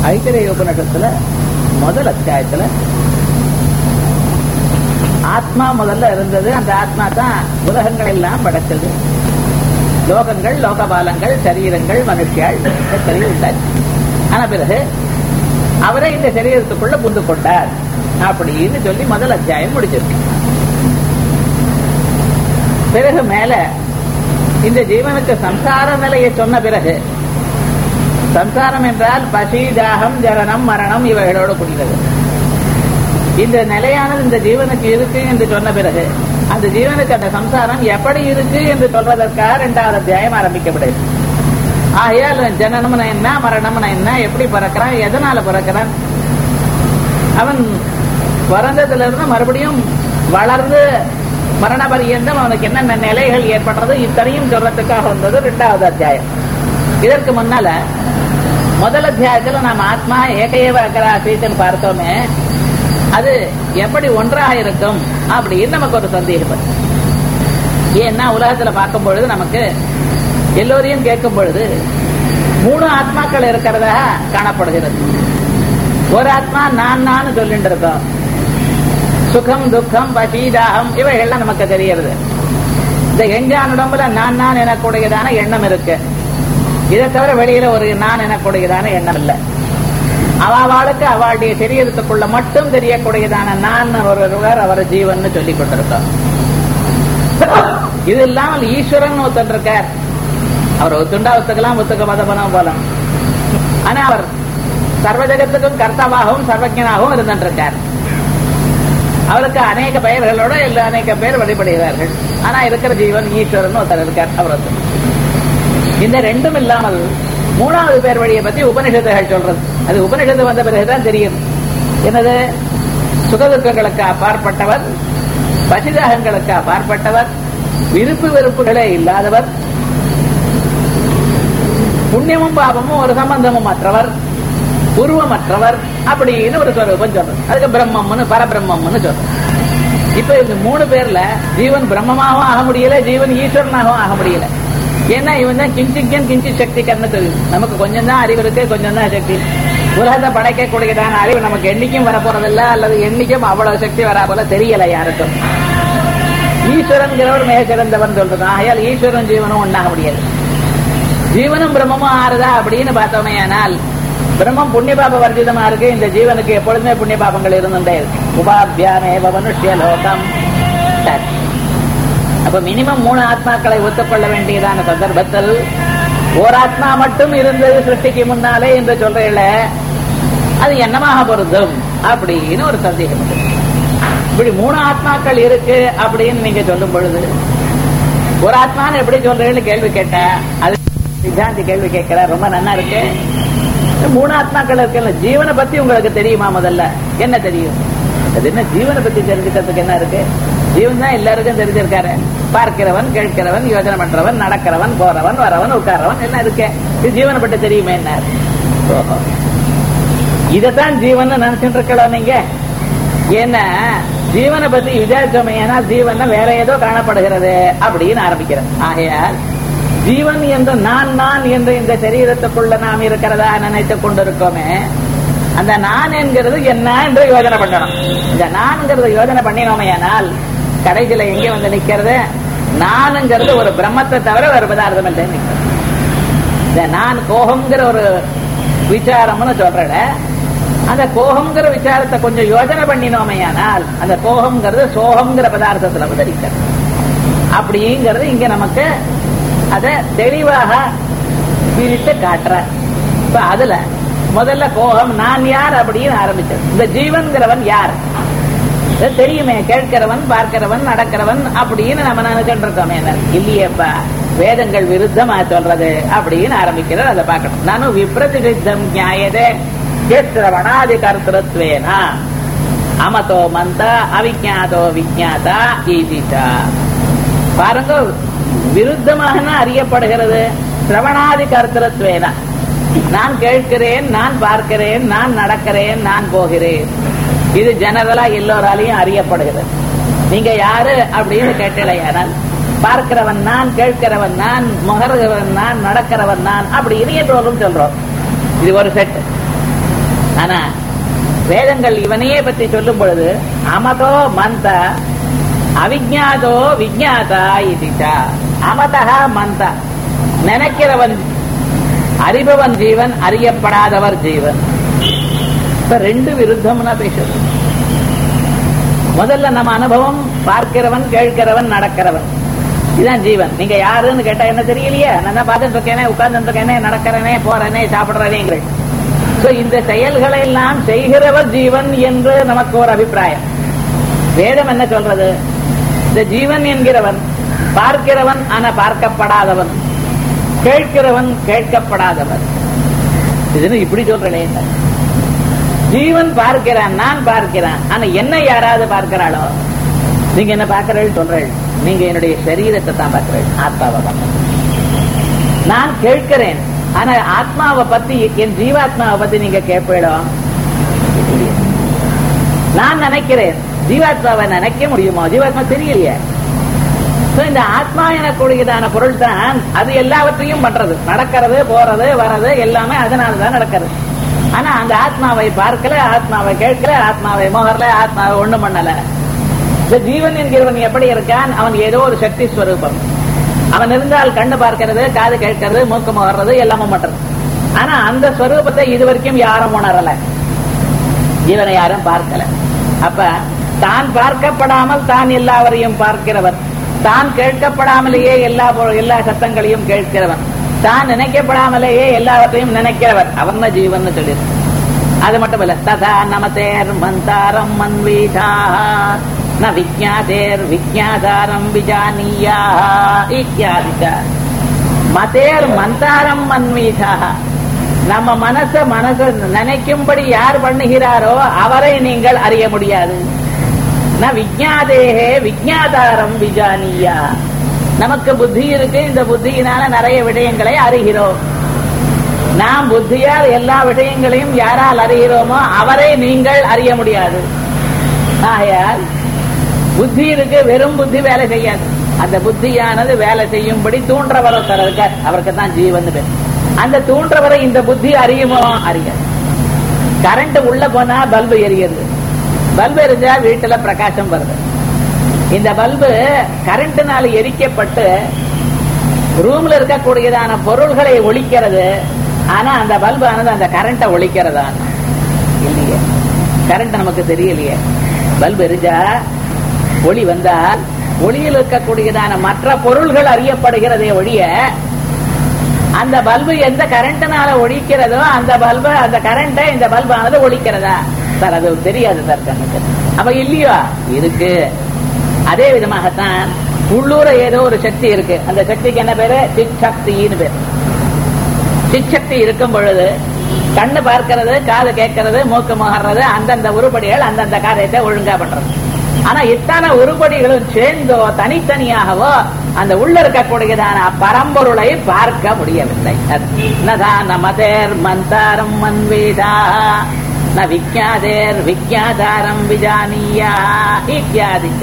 ஐத்திரேய உபநிஷத்துல முதல் அத்தியாயத்துல ஆத்மா முதல்ல இருந்தது அந்த ஆத்மா தான் உலகங்கள் எல்லாம் படைச்சது லோகங்கள் லோகபாலங்கள் சரீரங்கள் மனுஷியாள் எத்தனையும் உண்டாச்சு ஆன பிறகு அவரை இந்த சரீரத்துக்குள்ள புந்து கொண்டார் அப்படின்னு சொல்லி முதல் அத்தியாயம் முடிச்சிருக்கு பிறகு மேல இந்த ஜீவனுக்கு சம்சார நிலையை சொன்ன பிறகு சம்சாரம் என்றால் பசி தாகம் ஜனனம் மரணம் இவைகளோடு கூடியது இந்த நிலையானது இந்த ஜீவனுக்கு இருக்கு என்று சொன்ன பிறகு அந்த ஜீவனுக்கு அந்த சம்சாரம் எப்படி இருக்கு என்று சொல்வதற்காக இரண்டாவது அத்தியாயம் ஆரம்பிக்கப்படுது ஆகையால் ஜனனம்னா என்ன மரணம்னா என்ன எப்படி பிறக்கிறான் எதனால பிறக்கிறான் அவன் பிறந்ததுல இருந்து மறுபடியும் வளர்ந்து மரண பரியந்தம் அவனுக்கு என்னென்ன நிலைகள் ஏற்படுறது இத்தனையும் சொல்றதுக்காக வந்தது இரண்டாவது அத்தியாயம் இதற்கு முன்னால முதல் அத்தியாயத்துல நாம் ஆத்மா ஏகையவ அகராசீத்தன் பார்த்தோமே அது எப்படி ஒன்றாக இருக்கும் அப்படின்னு நமக்கு ஒரு சந்தேகம் ஏன்னா உலகத்துல பார்க்கும் பொழுது நமக்கு எல்லோரையும் கேட்கும் பொழுது மூணு ஆத்மாக்கள் இருக்கிறதா காணப்படுகிறது ஒரு ஆத்மா நான் நான் சொல்லிட்டு இருக்கோம் சுகம் துக்கம் பசி தாகம் இவைகள்லாம் நமக்கு தெரியறது இந்த எஞ்சான் உடம்புல நான் நான் எனக்கூடியதான எண்ணம் இருக்கு இதை தவிர வெளியில ஒரு நான் எனக்கூடியதான எண்ணம் இல்லை அவளுக்கு அவளுடைய சரீரத்துக்குள்ள மட்டும் தெரியக்கூடியதான நான் ஒருவர் அவர் ஜீவன் சொல்லி கொண்டிருக்கோம் இது இல்லாமல் ஈஸ்வரன் ஒருத்தன் இருக்கார் அவர் ஒத்துண்டா ஒத்துக்கலாம் ஒத்துக்க மதபனம் போலாம் ஆனா அவர் சர்வ ஜகத்துக்கும் கர்த்தாவாகவும் சர்வஜனாகவும் இருந்திருக்கார் அவருக்கு அநேக பெயர்களோட எல்லா அநேக பேர் வழிபடுகிறார்கள் ஆனா இருக்கிற ஜீவன் ஈஸ்வரன் ஒருத்தர் இருக்கார் அவர் ஒருத்தர் இந்த ரெண்டும் இல்லாமல் மூணாவது பேர் வழியை பத்தி உபனிஷத்துகள் சொல்றது அது உபனிஷத்து வந்த பிறகுதான் தெரியும் என்னது சுகதுக்கங்களுக்கு அப்பாற்பட்டவர் பசிதாகங்களுக்கு அப்பாற்பட்டவர் விருப்பு வெறுப்புகளே இல்லாதவர் புண்ணியமும் பாபமும் ஒரு சம்பந்தமும் மற்றவர் உருவமற்றவர் அப்படின்னு ஒரு ஸ்வரூபம் சொல்றது அதுக்கு பிரம்மம்னு பரபிரம்மம்னு சொல்றது இப்ப இந்த மூணு பேர்ல ஜீவன் பிரம்மமாகவும் ஆக முடியல ஜீவன் ஈஸ்வரனாகவும் ஆக முடியல ஏன்னா இவன் தான் கிஞ்சிக்கன் கிஞ்சி சக்தி கண்ணு தெரியும் நமக்கு கொஞ்சம் தான் அறிவு இருக்கு கொஞ்சம் தான் சக்தி உலகத்தை படைக்கக்கூடியதான அறிவு நமக்கு என்னைக்கும் வரப்போறதில்ல அல்லது என்னைக்கும் அவ்வளவு சக்தி வரா போல தெரியல யாருக்கும் ஈஸ்வரன்கிறவர் மிக சிறந்தவன் சொல்றது ஆகையால் ஈஸ்வரன் ஜீவனும் ஒன்னாக முடியாது ஜீவனும் பிரம்மமும் ஆறுதா அப்படின்னு பார்த்தோமே ஆனால் பிரம்மம் புண்ணிய பாப வர்ஜிதமா இருக்கு இந்த ஜீவனுக்கு எப்பொழுதுமே புண்ணிய பாபங்கள் இருந்துட்டே இருக்கு உபாபியானேவ மனுஷ்ய லோகம் அப்ப மினிமம் மூணு ஆத்மாக்களை ஒத்துக்கொள்ள வேண்டியதான சந்தர்ப்பத்தில் ஓர் ஆத்மா மட்டும் இருந்தது சிருஷ்டிக்கு முன்னாலே என்று சொல்றீங்கள அது என்னமாக பொருந்தும் அப்படின்னு ஒரு சந்தேகம் இப்படி மூணு ஆத்மாக்கள் இருக்கு அப்படின்னு நீங்க சொல்லும் பொழுது ஒரு ஆத்மான்னு எப்படி சொல்றீங்கன்னு கேள்வி கேட்ட அது சித்தாந்தி கேள்வி கேட்கிற ரொம்ப நல்லா இருக்கு மூணு ஆத்மாக்கள் இருக்குல்ல ஜீவனை பத்தி உங்களுக்கு தெரியுமா முதல்ல என்ன தெரியும் அது என்ன ஜீவனை பத்தி தெரிஞ்சுக்கிறதுக்கு என்ன இருக்கு ஜீவன் தான் எல்லாருக்கும் தெரிஞ்சிருக்காரு பார்க்கிறவன் கேட்கிறவன் யோஜனை பண்றவன் நடக்கிறவன் போறவன் வரவன் உட்காரவன் என்ன இருக்கு இது ஜீவனை பற்றி தெரியுமே என்ன இதத்தான் ஜீவன் நினைச்சுட்டு இருக்கலாம் நீங்க ஏன்னா ஜீவனை பத்தி விசாரிச்சோமே ஏன்னா ஜீவன் வேற ஏதோ காணப்படுகிறது அப்படின்னு ஆரம்பிக்கிறேன் ஆகையால் ஜீவன் என்று நான் நான் என்று இந்த சரீரத்துக்குள்ள நாம் இருக்கிறதா நினைத்துக் கொண்டிருக்கோமே அந்த நான் என்கிறது என்ன என்று யோஜனை பண்ணணும் இந்த நான்ங்கிறது யோஜனை பண்ணினோமே ஆனால் கடைசியில எங்க வந்து நிக்கிறது நானுங்கிறது ஒரு பிரம்மத்தை தவிர வேறு பதார்த்தம் இல்லை இந்த நான் கோகம்ங்கிற ஒரு விசாரம்னு சொல்றேன் அந்த கோகம்ங்கிற விசாரத்தை கொஞ்சம் யோஜனை பண்ணினோமே ஆனால் அந்த கோகம்ங்கிறது சோகம்ங்கிற பதார்த்தத்துல வந்து நிக்கிறது அப்படிங்கிறது இங்க நமக்கு அதை தெளிவாக பிரித்து காட்டுற இப்ப அதுல முதல்ல கோபம் நான் யார் அப்படின்னு ஆரம்பிச்சது இந்த ஜீவன்கிறவன் யார் தெரியுமே கேட்கிறவன் பார்க்கிறவன் நடக்கிறவன் அப்படின்னு நம்ம நினைச்சுட்டு இருக்கோமே இல்லையப்பா வேதங்கள் விருத்தமா சொல்றது அப்படின்னு ஆரம்பிக்கிறது அதை பார்க்கணும் நானும் விப்ரதிஷித்தம் நியாயதே கேத்திரவனாதி கர்த்தத்வேனா அமதோ மந்த அவிஜாதோ விஜாதா ஈதிதா பாருங்க விருத்தமாக அறியப்படுகிறது சிரவணாதி கர்த்தத்வேனா நான் கேட்கிறேன் நான் பார்க்கிறேன் நான் நடக்கிறேன் நான் போகிறேன் இது ஜெனரலா எல்லோராலையும் அறியப்படுகிறது நீங்க யாரு அப்படின்னு கேட்டலையானால் பார்க்கிறவன் நான் கேட்கிறவன் நான் முகர்கிறவன் நான் நடக்கிறவன் நான் அப்படின்னு தோறும் சொல்றோம் இது ஒரு செட் ஆனா வேதங்கள் இவனையே பற்றி சொல்லும் பொழுது அமதோ மந்த அவிஜாதோ விஜாதா இதுச்சா அமதா மந்த நினைக்கிறவன் அறிபவன் ஜீவன் அறியப்படாதவர் ஜீவன் இப்ப ரெண்டு விருத்தம்னா பேசுறது முதல்ல நம்ம அனுபவம் பார்க்கிறவன் கேட்கிறவன் நடக்கிறவன் இதுதான் ஜீவன் நீங்க யாருன்னு கேட்டா என்ன தெரியலையே நான் தான் பார்த்துட்டு இருக்கேனே உட்கார்ந்து இருக்கேனே நடக்கிறேனே போறேனே சாப்பிடுறேனேங்கிறேன் சோ இந்த செயல்களை எல்லாம் செய்கிறவர் ஜீவன் என்று நமக்கு ஒரு அபிப்பிராயம் வேதம் என்ன சொல்றது இந்த ஜீவன் என்கிறவன் பார்க்கிறவன் ஆனா பார்க்கப்படாதவன் கேட்கிறவன் கேட்கப்படாதவன் இதுன்னு இப்படி சொல்றேன் ஜீவன் பார்க்கிறான் நான் பார்க்கிறான் ஆனா என்ன யாராவது பார்க்கிறாளோ நீங்க என்ன பார்க்கிறீர்கள் சொல்றீர்கள் நீங்க என்னுடைய சரீரத்தை தான் பார்க்கிறீர்கள் ஆத்மாவை பார்க்கிறேன் நான் கேட்கிறேன் ஆனா ஆத்மாவை பத்தி என் ஜீவாத்மாவை பத்தி நீங்க கேட்பீடோ நான் நினைக்கிறேன் ஜீவாத்மாவை நினைக்க முடியுமா ஜீவாத்மா தெரியலையே So, இந்த ஆத்மா எனக்கூடியதான பொருள் தான் அது எல்லாவற்றையும் பண்றது நடக்கிறது போறது வர்றது எல்லாமே அதனாலதான் நடக்கிறது ஆனா அந்த ஆத்மாவை பார்க்கல ஆத்மாவை கேட்கல ஆத்மாவை மோகர்ல ஆத்மாவை ஒண்ணும் பண்ணல இந்த ஜீவன் என்கிறவன் எப்படி இருக்கான் அவன் ஏதோ ஒரு சக்தி ஸ்வரூபம் அவன் இருந்தால் கண்ணு பார்க்கிறது காது கேட்கறது மூக்கு முகர்றது எல்லாமும் பண்றது ஆனா அந்த ஸ்வரூபத்தை இதுவரைக்கும் யாரும் உணரல இவனை யாரும் பார்க்கல அப்ப தான் பார்க்கப்படாமல் தான் எல்லாவரையும் பார்க்கிறவன் தான் கேட்கப்படாமலேயே எல்லா பொ- எல்லா சத்தங்களையும் கேட்கிறவன் தான் நினைக்கப்படாமலேயே எல்லாவற்றையும் நினைக்கிறவன் அவன் தான் ஜீவன் சொல்லி அது மட்டும் இல்ல ததா நமதேர் மந்தாரம் மன்வீதா ந விஜாதேர் விஜாதாரம் விஜானியா இத்தியாதிச்ச மதேர் மந்தாரம் மன்வீதா நம்ம மனச மனச நினைக்கும்படி யார் பண்ணுகிறாரோ அவரை நீங்கள் அறிய முடியாது ந விஜாதேகே விஜாதாரம் விஜானியா நமக்கு புத்தி இருக்கு இந்த புத்தியினால நிறைய விடயங்களை அறிகிறோம் நாம் புத்தியால் எல்லா விஷயங்களையும் யாரால் அறிகிறோமோ அவரை நீங்கள் அறிய முடியாது ஆகையால் புத்தி இருக்கு வெறும் புத்தி வேலை செய்யாது அந்த புத்தியானது வேலை செய்யும்படி தூண்டுறவர் ஒருத்தர் இருக்கார் அவருக்கு தான் ஜீவன் பேர் அந்த தூண்டுறவரை இந்த புத்தி அறியுமோ அறியாது கரண்ட் உள்ள போனா பல்பு எரியுது பல்பு எரிஞ்சா வீட்டுல பிரகாசம் வருது இந்த பல்பு கரண்ட்னால எரிக்கப்பட்டு ரூம்ல இருக்கக்கூடியதான பொருள்களை ஒழிக்கிறது ஆனா அந்த பல்பு ஆனது அந்த கரண்ட்டை ஒழிக்கிறதா இல்லையே கரண்ட் நமக்கு தெரியலையே பல்பு எரிஞ்சா ஒளி வந்தால் ஒளியில் இருக்கக்கூடியதான மற்ற பொருள்கள் அறியப்படுகிறதே ஒழிய அந்த பல்பு எந்த கரண்ட்னால ஒழிக்கிறதோ அந்த பல்பு அந்த கரண்ட்டை இந்த பல்பானது ஒழிக்கிறதா சார் அது தெரியாது சார் கண்ணுக்கு அப்ப இல்லையோ இருக்கு அதே விதமாகத்தான் உள்ளூர ஏதோ ஒரு சக்தி இருக்கு அந்த சக்திக்கு என்ன பேரு சிக்சக்தின்னு பேரு சிக்சக்தி இருக்கும் பொழுது கண்ணு பார்க்கிறது காது கேட்கறது மூக்கு முகர்றது அந்தந்த உருப்படிகள் அந்தந்த காரியத்தை ஒழுங்கா பண்றது ஆனா இத்தனை உருப்படிகளும் சேர்ந்தோ தனித்தனியாகவோ அந்த உள்ள இருக்கக்கூடியதான பரம்பொருளை பார்க்க முடியவில்லை நதான் நமதேர் மந்தாரம் மன்வீதா ந விக்யாதேர் விக்யாதாரம் விஜானியா இத்தியாதிச்ச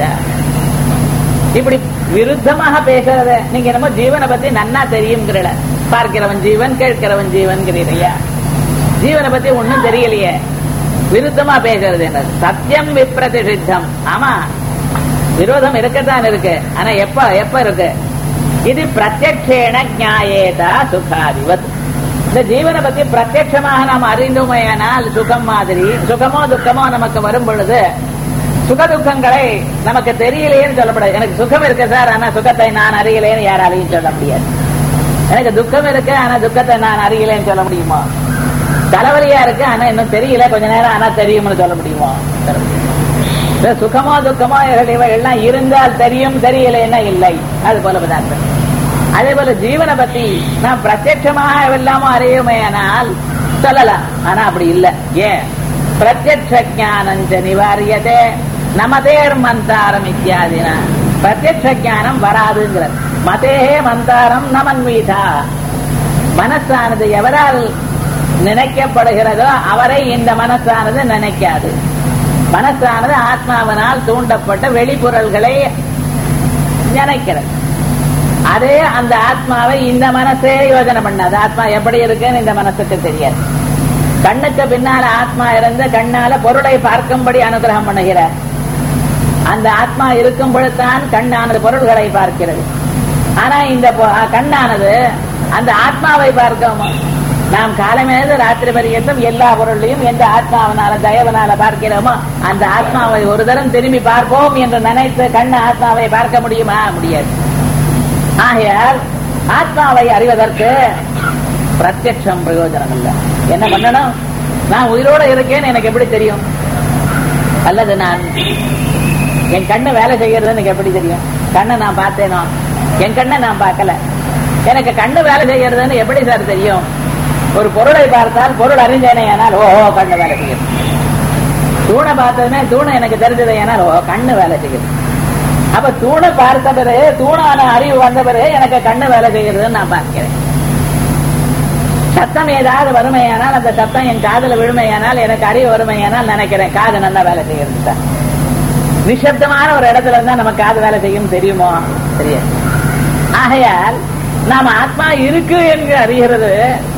இப்படி விருத்தமாக பேசுறத நீங்க என்னமோ ஜீவனை பத்தி நன்னா தெரியுங்கிறல பார்க்கிறவன் ஜீவன் கேட்கிறவன் ஜீவன்கிறீரையா ஜீவனை பத்தி ஒண்ணும் தெரியலையே விருத்தமா பேசுறது என்ன சத்தியம் விப்ரதிஷித்தம் ஆமா விரோதம் இருக்கத்தான் இருக்கு ஆனா எப்ப எப்ப இருக்கு இது பிரத்யக்ஷேன நியாயேதா சுகாதிவத் இந்த ஜீவனை பத்தி பிரத்யட்சமாக நாம் அறிந்தோமையானால் சுகம் மாதிரி சுகமோ துக்கமோ நமக்கு வரும் பொழுது சுக துக்கங்களை நமக்கு தெரியலையேன்னு சொல்லப்படாது எனக்கு சுகம் இருக்கு சார் ஆனா சுகத்தை நான் அறியலேன்னு யாராலையும் சொல்ல முடியாது எனக்கு துக்கம் இருக்கு ஆனா துக்கத்தை நான் அறியலேன்னு சொல்ல முடியுமா தலைவலியா இருக்கு ஆனா இன்னும் தெரியல கொஞ்ச நேரம் ஆனா தெரியும்னு சொல்ல முடியுமா சொல்ல முடியாது. இந்த சுகமோ துக்கமோ இவைகள் எல்லாம் இருந்தால் தெரியும் தெரியலைன்னா இல்லை அது போல பதார்த்தம் அதே போல ஜீவனை பத்தி நான் பிரத்யட்சமாக எல்லாமோ அறியுமேனால் சொல்லலாம் ஆனா அப்படி இல்லை ஏன் பிரத்யட்ச ஜானஞ்ச நிவாரியதே நமதேர் மந்தாரம் இத்தியாதினா பிரத்யட்ச ஜானம் வராதுங்கிறது மதேஹே மந்தாரம் நமன்வீதா மனசானது எவரால் நினைக்கப்படுகிறதோ அவரை இந்த மனசானது நினைக்காது மனசானது ஆத்மாவினால் தூண்டப்பட்ட வெளிப்புறல்களை நினைக்கிறது அதே அந்த ஆத்மாவை இந்த மனசே யோஜனை பண்ணாது ஆத்மா எப்படி இருக்குன்னு இந்த மனசுக்கு தெரியாது கண்ணுக்கு பின்னால ஆத்மா இருந்து கண்ணால பொருளை பார்க்கும்படி அனுகிரகம் பண்ணுகிறார் அந்த ஆத்மா இருக்கும் பொழுதுதான் கண்ணானது பொருள்களை பார்க்கிறது ஆனா இந்த பொ- கண்ணானது அந்த ஆத்மாவை பார்க்கோமா நாம் காலமேது ராத்திரி பரியந்தம் எல்லா பொருளையும் எந்த ஆத்மாவனால தயவனால பார்க்கிறோமோ அந்த ஆத்மாவை ஒரு தரம் திரும்பி பார்ப்போம் என்று நினைத்து கண்ண ஆத்மாவை பார்க்க முடியுமா முடியாது ஆகையால் ஆத்மாவை அறிவதற்கு பிரத்யட்சம் பிரயோஜனம் இல்லை என்ன பண்ணணும் நான் உயிரோட இருக்கேன்னு எனக்கு எப்படி தெரியும் அல்லது நான் என் கண்ணு வேலை செய்யறது எனக்கு எப்படி தெரியும் கண்ணை நான் பார்த்தேனோ என் கண்ணை நான் பார்க்கல எனக்கு கண்ணு வேலை செய்யறதுன்னு எப்படி சார் தெரியும் ஒரு பொருளை பார்த்தால் பொருள் அறிஞ்சேனே ஆனால் ஓஹோ கண்ணு வேலை செய்யுது தூணை பார்த்ததுமே தூணை எனக்கு தெரிஞ்சது ஏனால் ஓ கண்ணு வேலை செய்யுது அப்ப தூணை பார்த்த பிறகு தூணான அறிவு வந்த பிறகு எனக்கு கண்ணு வேலை செய்யறதுன்னு நான் பார்க்கிறேன் சத்தம் ஏதாவது வறுமையானால் அந்த சத்தம் என் காதுல விழுமையானால் எனக்கு அறிவு வறுமையானால் நினைக்கிறேன் காது நல்லா வேலை செய்யறது சார் நிசப்தமான ஒரு இடத்துல இருந்தா நம்ம காது வேலை செய்யும் தெரியுமோ தெரியாது ஆகையால் நாம ஆத்மா இருக்கு என்று அறிகிறது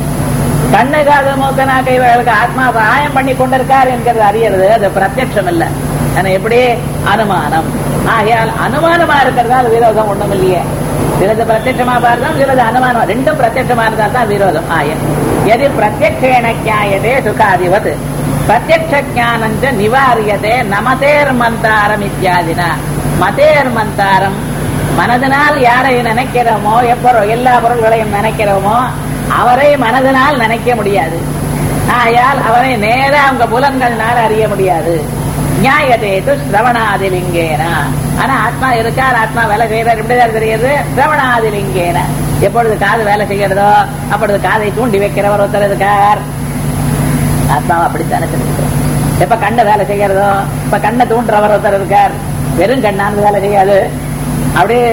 கண்ணு காது மூக்க நாக்கை இவர்களுக்கு ஆத்மா சகாயம் பண்ணி கொண்டிருக்கார் என்கிறது அறியறது அது பிரத்யட்சம் இல்ல ஆனா எப்படி அனுமானம் ஆகையால் அனுமானமா இருக்கிறதா அது விரோதம் ஒண்ணும் இல்லையே சிலது பிரத்யட்சமா பார்த்தோம் சிலது அனுமானம் ரெண்டும் பிரத்யட்சமா இருந்தா தான் விரோதம் ஆய எது பிரத்யக்ஷேன ஜாயதே சுகாதிபத் பிரத்யக்ஷ ஜானஞ்ச நிவாரியதே நமதேர் மந்தாரம் இத்தியாதினா மதேர் மந்தாரம் மனதினால் யாரை நினைக்கிறோமோ எப்போ எல்லா பொருள்களையும் நினைக்கிறோமோ அவரை மனதினால் நினைக்க முடியாது ஆயால் அவரை நேர அவங்க புலன்கள்னால அறிய முடியாது நியாயதேது சிரவணாதிலிங்கேனா ஆனா ஆத்மா இருக்கார் ஆத்மா வேலை செய்யறார் இப்படிதான் தெரியுது சிரவணாதிலிங்கேன எப்பொழுது காது வேலை செய்கிறதோ அப்பொழுது காதை தூண்டி வைக்கிறவர் ஒருத்தர் இருக்கார் ஆத்மாவை அப்படித்தானே தெரிஞ்சுக்கிறோம் எப்ப கண்ணை வேலை செய்யறதோ இப்ப கண்ணை தூண்டுறவர் ஒருத்தர் இருக்கார் வெறும் கண்ணானது வேலை செய்யாது அப்படியே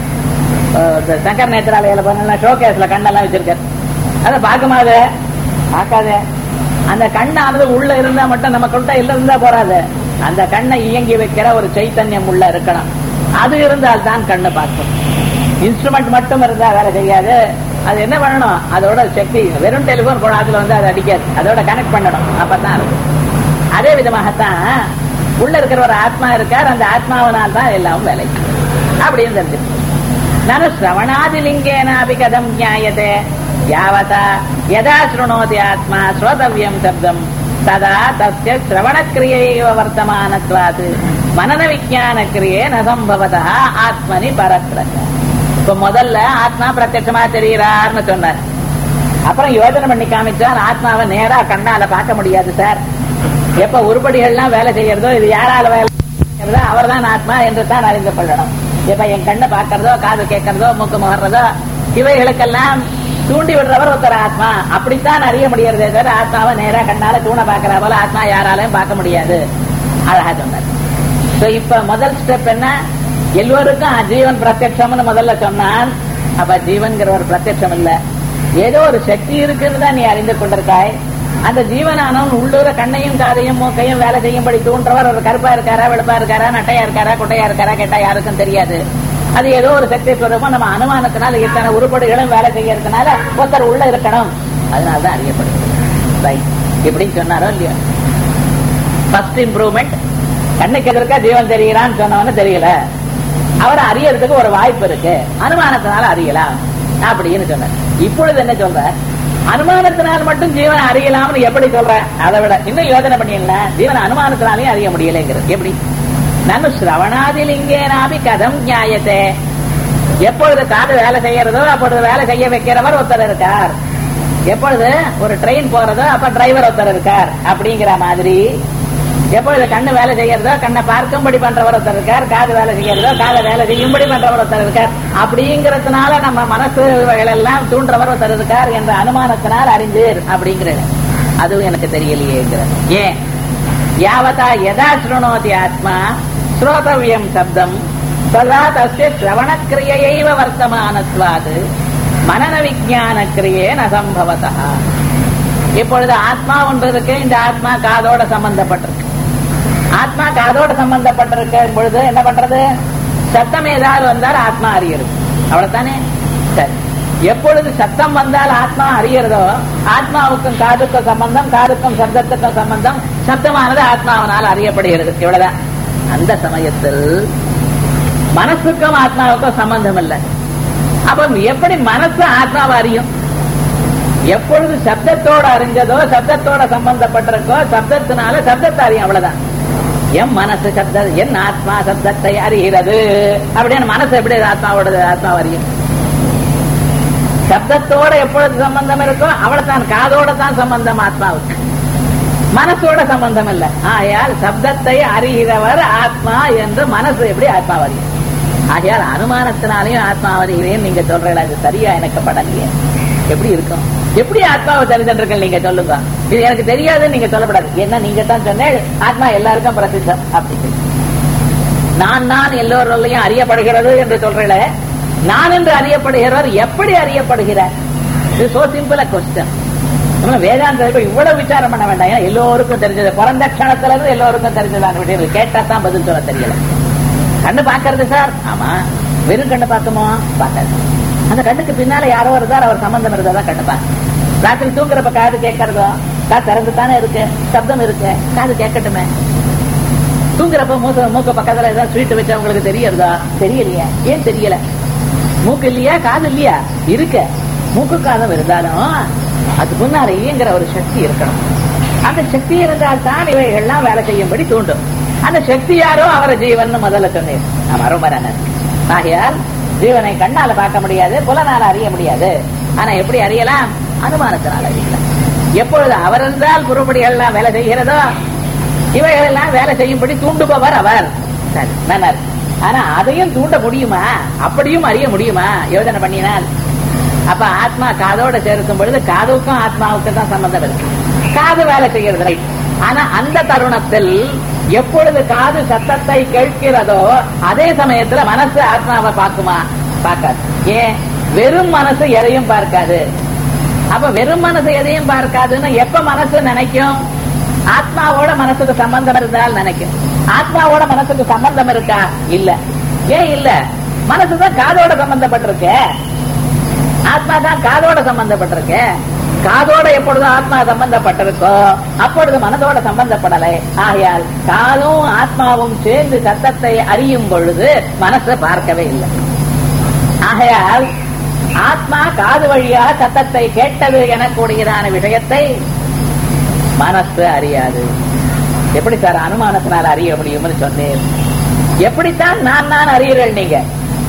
அஹ், இந்த சங்கர் நேத்திராலயில பண்ணல ஷோகேஸ்ல கண்ணெல்லாம் வச்சிருக்காரு அதை பார்க்குமாது பார்க்காத அந்த கண்ணானது உள்ள இருந்தா மட்டும் நமக்குள்ள இல்ல இருந்தா போறாது அந்த கண்ணை இயங்கி வைக்கிற ஒரு சைத்தன்யம் உள்ள இருக்கணும் அது இருந்தால் தான் கண்ணை பார்க்கும் இன்ஸ்ட்ருமெண்ட் மட்டும் இருந்தா வேலை செய்யாது அது என்ன பண்ணணும் அதோட சக்தி வெறும் டெலிபோன் போன அதுல வந்து அதை அடிக்காது அதோட கனெக்ட் பண்ணணும் அப்பதான் இருக்கும் அதே விதமாகத்தான் உள்ள இருக்கிற ஒரு ஆத்மா இருக்கார் அந்த ஆத்மாவனால் தான் எல்லாம் வேலை அப்படின்னு தெரிஞ்சு நனு சிரவணாதிலிங்கேனாபி கதம் ஞாயதே யாவதா யதா ஸ்ருணோதி ஆத்மா ஸ்ரோதவியம் சப்தம் ததா தஸ்ய சிரவணக்கிரியைவ வர்த்தமானத்வாத் மனன விஜான கிரியே நசம்பவதா ஆத்மனி பரத்ரக இப்ப முதல்ல ஆத்மா பிரத்யட்சமா தெரிகிறார்னு சொன்னார் அப்புறம் யோஜனை பண்ணி காமிச்சார் ஆத்மாவை நேரா கண்ணால பார்க்க முடியாது சார் எப்ப உருப்படிகள்லாம் வேலை செய்யறதோ இது யாரால வேலை செய்யறதோ அவர்தான் ஆத்மா என்று தான் அறிந்து கொள்ளணும் இப்ப என் கண்ணை பார்க்கறதோ காது கேட்கறதோ மூக்கு முகர்றதோ இவைகளுக்கெல்லாம் தூண்டி விடுறவர் ஒருத்தர் ஆத்மா அப்படித்தான் அறிய முடியறதே தவிர ஆத்மாவை நேரா கண்ணால தூண பாக்குற போல ஆத்மா யாராலையும் பார்க்க முடியாது அழகா சொன்னார் So, இப்ப முதல் ஸ்டெப் என்ன எல்லோருக்கும் ஜீவன் பிரத்யட்சம்னு முதல்ல சொன்னான் அப்ப ஜீவன்கிற ஒரு பிரத்யட்சம் இல்ல ஏதோ ஒரு சக்தி இருக்குன்னு தான் நீ அறிந்து கொண்டிருக்காய் அந்த ஜீவனானவன் உள்ளூர கண்ணையும் காதையும் மூக்கையும் வேலை செய்யும்படி தூண்டுறவர் ஒரு கருப்பா இருக்காரா வெளுப்பா இருக்காரா நட்டையா இருக்காரா குட்டையா இருக்காரா கேட்டா யாருக்கும் தெரியாது அது ஏதோ ஒரு சக்தி சொல்றப்போ நம்ம அனுமானத்தினால இத்தனை உருப்படிகளும் வேலை செய்யறதுனால ஒருத்தர் உள்ள இருக்கணும் அதனாலதான் அறியப்படுது ரைட் இப்படின்னு சொன்னாரோ இல்லையோ ஃபர்ஸ்ட் இம்ப்ரூவ்மெண்ட் கண்ணுக்கு எதிர்க்க ஜீவன் தெரிகிறான்னு சொன்னவன தெரியல அவரை அறியறதுக்கு ஒரு வாய்ப்பு இருக்கு அனுமானத்தினால அறியலாம் அப்படின்னு சொன்னார் இப்பொழுது என்ன சொல்ற அனுமானத்தினால் மட்டும் ஜீவனை அறியலாம்னு எப்படி சொல்ற அதை விட இன்னும் யோசனை பண்ணிடலாம் ஜீவனை அனுமானத்தினாலையும் அறிய முடியலைங்கிறது எப்படி நான் சிரவணாதிலிங்கேனாபி கதம் நியாயத்தே எப்பொழுது காது வேலை செய்யறதோ அப்பொழுது வேலை செய்ய வைக்கிறவர் ஒருத்தர் இருக்கார் எப்பொழுது ஒரு ட்ரெயின் போறதோ அப்ப டிரைவர் ஒருத்தர் இருக்கார் அப்படிங்கிற மாதிரி எப்பொழுது கண்ணு வேலை செய்யறதோ கண்ணை பார்க்கும்படி பண்றவர் ஒருத்தர் இருக்கார் காது வேலை செய்யறதோ காதை வேலை செய்யும்படி பண்றவர் ஒருத்தர் இருக்கார் அப்படிங்கறதுனால நம்ம மனசு எல்லாம் தூண்டுறவர் ஒருத்தர் இருக்கார் என்ற அனுமானத்தினால் அறிந்தீர் அப்படிங்கிறது அதுவும் எனக்கு தெரியலையேங்கிறது ஏன் யாவதா யதா ஸ்ருணோதி ஆத்மா ஸ்ரோதவியம் சப்தம் சதா தஸ்ய சிரவணக்கிரியைவ வர்த்தமானத்வாது மனன விஜான கிரியே நசம்பவதா இப்பொழுது ஆத்மா ஒன்று இருக்கு இந்த ஆத்மா காதோட சம்பந்தப்பட்டிருக்கு ஆத்மா காதோட சம்பந்தப்பட்டிருக்க பொழுது என்ன பண்றது சத்தம் ஏதாவது வந்தால் ஆத்மா அறியறது அவ்வளவுதானே சரி எப்பொழுது சத்தம் வந்தால் ஆத்மா அறிகிறதோ ஆத்மாவுக்கும் காதுக்கும் சம்பந்தம் காதுக்கும் சப்தத்துக்கும் சம்பந்தம் சத்தமானது ஆத்மாவனால் அறியப்படுகிறது இவ்வளவுதான் அந்த சமயத்தில் மனசுக்கும் ஆத்மாவுக்கும் சம்பந்தம் இல்லை அப்ப எப்படி மனசு ஆத்மாவை அறியும் எப்பொழுது சப்தத்தோட அறிஞ்சதோ சப்தத்தோட சம்பந்தப்பட்டிருக்கோ சப்தத்தினால சப்தத்தை அறியும் அவ்வளவுதான் என் மனசு சப்த என் ஆத்மா சப்தத்தை அறிகிறது அப்படின்னு மனசு எப்படி ஆத்மாவோட ஆத்மா அறியும் சப்தத்தோட எப்பொழுது சம்பந்தம் இருக்கோ அவ்வளவுதான் காதோட தான் சம்பந்தம் ஆத்மாவுக்கு மனசோட சம்பந்தம் இல்ல ஆகையால் சப்தத்தை அறிகிறவர் ஆத்மா என்று மனசு எப்படி ஆத்மா அறியும் ஆகையால் அனுமானத்தினாலையும் ஆத்மா அறிகிறேன் நீங்க சொல்றீங்களா அது சரியா எனக்கு படலையே எப்படி இருக்கும் எப்படி ஆத்மாவை தெரிஞ்சிருக்கீங்க நீங்க சொல்லுங்க இது எனக்கு தெரியாதுன்னு நீங்க சொல்லப்படாது என்ன நீங்க தான் சொன்னேன் ஆத்மா எல்லாருக்கும் பிரசித்தம் அப்படின்னு நான் நான் எல்லோரையும் அறியப்படுகிறது என்று சொல்றீங்களே நான் என்று அறியப்படுகிறவர் எப்படி அறியப்படுகிறார் இது சோ சிம்பிள் கொஸ்டின் வேதாந்த இவ்வளவு விசாரம் பண்ண வேண்டாம் ஏன்னா எல்லோருக்கும் தெரிஞ்சது பிறந்த க்ஷணத்துல இருந்து எல்லோருக்கும் தெரிஞ்சதான விஷயம் கேட்டா தான் பதில் சொல்ல தெரியல கண்ணு பாக்குறது சார் ஆமா வெறும் கண்ணு பார்க்குமோ பார்க்காது அந்த கண்ணுக்கு பின்னால யாரோ இருந்தார் அவர் சம்பந்தம் இருந்தா கண்ணு பார்க்க ராத்திரி தூங்குறப்ப காது கேட்கறதோ காது திறந்து தானே இருக்கு சப்தம் இருக்கு காது கேட்கட்டுமே தூங்குறப்ப மூக்க மூக்க பக்கத்துல ஏதாவது ஸ்வீட் வச்சா உங்களுக்கு தெரியறதா தெரியலையா ஏன் தெரியல மூக்கு இல்லையா காது இல்லையா இருக்க மூக்கு காதம் இருந்தாலும் அது முன்னால இயங்குற ஒரு சக்தி இருக்கணும் அந்த சக்தி இருந்தால் தான் இவைகள்லாம் வேலை செய்யும்படி தூண்டும் அந்த சக்தி யாரோ அவரை ஜீவன் முதல்ல சொன்னேன் நான் ரொம்ப ஆகையால் ஜீவனை கண்ணால பார்க்க முடியாது புலனால அறிய முடியாது ஆனா எப்படி அறியலாம் அனுமானத்தினால் அறியலாம் எப்பொழுது அவர் என்றால் குறுபடிகள்லாம் வேலை செய்கிறதோ இவைகள் எல்லாம் வேலை செய்யும்படி தூண்டுபவர் அவர் சரி நல்லா இருக்கு. ஆனா அதையும் தூண்ட முடியுமா அப்படியும் அறிய முடியுமா யோசனை பண்ணினால் அப்ப ஆத்மா காதோட சேர்க்கும் பொழுது காதுக்கும் ஆத்மாவுக்கும் தான் சம்பந்தம் இருக்கு காது வேலை செய்கிறது ரைட் ஆனா அந்த தருணத்தில் எப்பொழுது காது சத்தத்தை கேட்கிறதோ அதே சமயத்துல மனசு ஆத்மாவை பார்க்குமா பார்க்காது ஏன் வெறும் மனசு எதையும் பார்க்காது அப்ப வெறும் மனசு எதையும் பார்க்காதுன்னு எப்ப மனசு நினைக்கும் ஆத்மாவோட மனசுக்கு சம்பந்தம் இருந்தால் நினைக்கும் ஆத்மாவோட மனசுக்கு சம்பந்தம் இருக்கா இல்ல ஏன் இல்ல மனசுதான் காதோட சம்பந்தப்பட்டிருக்கு ஆத்மா தான் காதோட சம்பந்தப்பட்டிருக்கு காதோட எப்பொழுது ஆத்மா சம்பந்தப்பட்டிருக்கோ அப்பொழுது மனதோட சம்பந்தப்படலை ஆகையால் காதும் ஆத்மாவும் சேர்ந்து சத்தத்தை அறியும் பொழுது மனசை பார்க்கவே இல்லை ஆகையால் ஆத்மா காது வழியாக சத்தத்தை கேட்டது எனக்கூடியதான விஷயத்தை மனசு அறியாது எப்படி சார் அனுமானத்தினால் அறிய முடியும்னு சொன்னேன் எப்படித்தான் நான் நான் அறியறேன் நீங்க